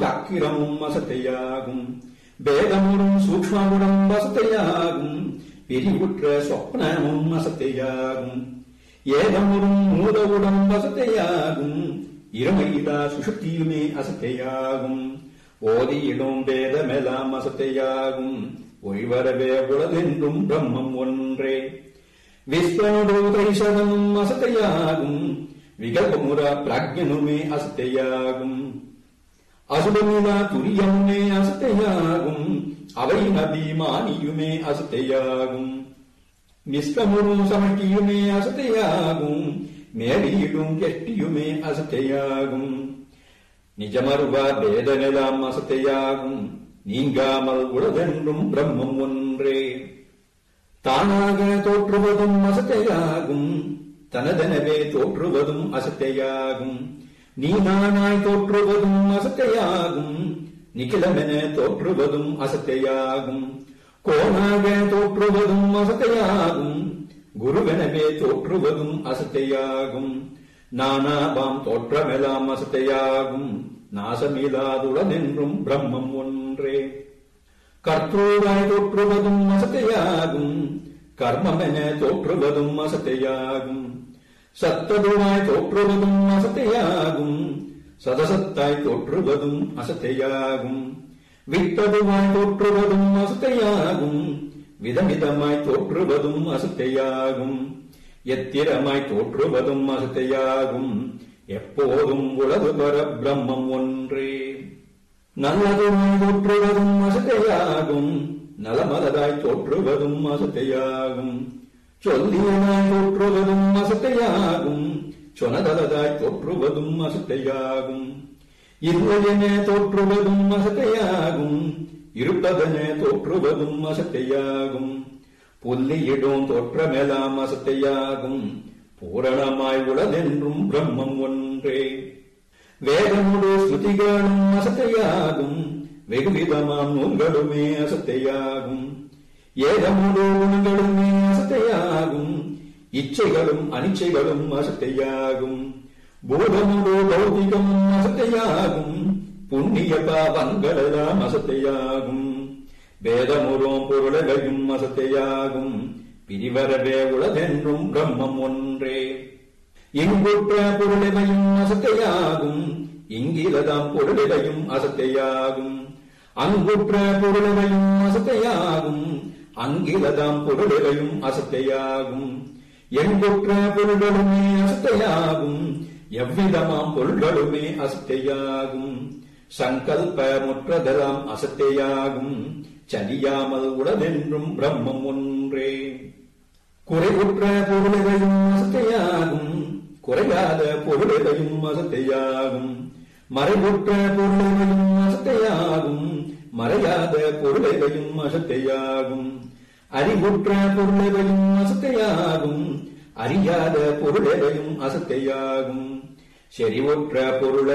அக்கிரமும் அசத்தையாகும் பேதமுறும் சூக்ஷ்மமுடன் வசத்தையாகும் பிரிவுற்ற சொப்னமும் அசத்தையாகும் ஏதமுறும் மூதவுடன் வசத்தையாகும் இருமையிடா சுஷுப்தியுமே அசத்தையாகும் ஓதியிடும் வேதமெல்லாம் அசத்தையாகும் ஒய்வரவே உளதென்றும் பிரம்மம் ஒன்றே விஸ்வனுடைசதமும் அசத்தையாகும் விகல்பமுற பிராக்யனுமே அசத்தையாகும் அசுபமிலா துரியமுமே அசத்தையாகும் அவை அபிமானியுமே அசத்தையாகும் நிஷ்கமுறும் சமட்டியுமே அசத்தையாகும் மேலியிடும் கெட்டியுமே அசத்தையாகும் நிஜமருவா வேதனெல்லாம் அசத்தையாகும் நீங்காமல் உளதென்றும் பிரம்மம் ஒன்றே தானாக தோற்றுவதும் அசத்தையாகும் தனதெனவே தோற்றுவதும் அசத்தையாகும் நீ நானாய் தோற்றுவதும் அசத்தையாகும் நிகிலமென தோற்றுவதும் அசத்தையாகும் கோணாக தோற்றுவதும் அசத்தையாகும் குருவெனவே தோற்றுவதும் அசத்தையாகும் நானாபாம் தோற்றமெல்லாம் அசத்தையாகும் நாசமில்லாதுளனென்றும் பிரம்மம் ஒன்றே கர்த்தூராய் தோற்றுவதும் அசத்தையாகும் கர்மமென தோற்றுவதும் அசத்தையாகும் சத்ததுவாய் தோற்றுவதும் அசத்தையாகும் சதசத்தாய் தோற்றுவதும் அசத்தையாகும் வித்ததுவாய் தோற்றுவதும் அசத்தையாகும் விதமிதமாய் தோற்றுவதும் அசத்தையாகும் எத்திரமாய் தோற்றுவதும் அசத்தையாகும் எப்போதும் உலகு பர பிரம்மம் ஒன்றே நல்லதுமாய் தோற்றுவதும் அசத்தையாகும் நலமலதாய் தோற்றுவதும் அசத்தையாகும் சொல்லியனாய் தோற்றுவதும் அசத்தையாகும் சொனதலதாய் தோற்றுவதும் அசத்தையாகும் இல்லையென தோற்றுவதும் அசத்தையாகும் இருப்பதென தோற்றுவதும் அசத்தையாகும் புல்லியிடும் தோற்றமெல்லாம் அசத்தையாகும் பூரணமாய் உளதென்றும் பிரம்மம் ஒன்றே வேதமுடு ஸ்ருதிகளும் அசத்தையாகும் வெகுவிதமாம் நூல்களுமே அசத்தையாகும் ஏதமுடு குணங்களுமே அசத்தையாகும் இச்சைகளும் அனிச்சைகளும் அசத்தையாகும் பூதமுடு பௌதிகமும் அசத்தையாகும் புண்ணிய பாவங்களெல்லாம் அசத்தையாகும் வேதமுறும் பொருளகையும் அசத்தையாகும் பிரிவரவே உளதென்றும் பிரம்மம் ஒன்றே இங்குற்ற பொருளவையும் அசத்தையாகும் இங்கிலதாம் பொருளவையும் அசத்தையாகும் அங்குற்ற பொருளவையும் அசத்தையாகும் அங்கிலதாம் பொருளவையும் அசத்தையாகும் எங்குற்ற பொருள்களுமே அசத்தையாகும் எவ்விதமாம் பொருள்களுமே அசத்தையாகும் சங்கல்ப முற்றதெல்லாம் அசத்தையாகும் சலியாமல் உடனென்றும் பிரம்மம் ஒன்றே குறைவுற்ற பொருளையும் அசத்தையாகும் குறையாத பொருளையும் அசத்தையாகும் மறைவுற்ற பொருளையும் அசத்தையாகும் மறையாத பொருளையும் அசத்தையாகும் அறிவுற்ற பொருளையும் அசத்தையாகும் அறியாத பொருளையும் அசத்தையாகும் செறிவுற்ற பொருளை